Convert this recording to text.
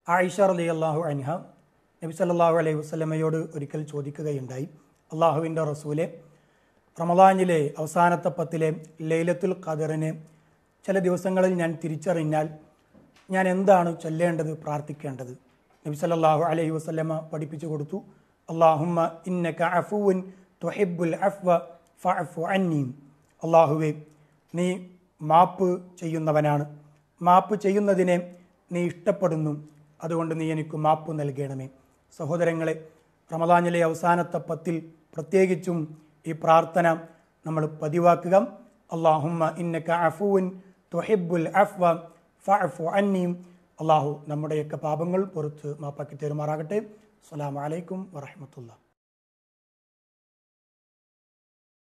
ആയിഷ റലി അള്ളാഹു അൻഹ നബി സല്ലല്ലാഹു അലൈഹി വസല്ലമയോട് ഒരിക്കൽ ചോദിക്കുകയുണ്ടായി അള്ളാഹുവിൻ്റെ റസൂലെ റമദാനിലെ അവസാനത്തെ പത്തിലെ ലൈലത്തുൽ ഖദറിന് ചില ദിവസങ്ങളിൽ ഞാൻ തിരിച്ചറിഞ്ഞാൽ ഞാൻ എന്താണ് ചൊല്ലേണ്ടത് പ്രാർത്ഥിക്കേണ്ടത് നബി സല്ലല്ലാഹു അലൈഹി വസല്ലമ പഠിപ്പിച്ചു കൊടുത്തു അള്ളാഹുമ്മ ഇന്നക അഫുവുൻ തുഹിബ്ബുൽ അഫ്വ ഫഅഫു അന്നി അള്ളാഹുവെ നീ മാപ്പ് ചെയ്യുന്നവനാണ് മാപ്പ് ചെയ്യുന്നതിനെ നീ ഇഷ്ടപ്പെടുന്നു അതുകൊണ്ട് നീ എനിക്ക് മാപ്പ് നൽകണമേ സഹോദരങ്ങളെ റമദാനിലെ അവസാനത്തെ പത്തിൽ പ്രത്യേകിച്ചും ഈ പ്രാർത്ഥന നമ്മൾ പതിവാക്കുക അള്ളാഹുമ്മ ഇന്നക അഫുവിൻ തുഹിബ്ബുൽ അഫ്വ ഫഅഫു അന്നിയും അള്ളാഹു നമ്മുടെയൊക്കെ പാപങ്ങൾ പുറത്ത് മാപ്പാക്കി തരുമാറാകട്ടെ അസ്സലാമു അലൈക്കും വറഹ്മത്തുള്ളാഹി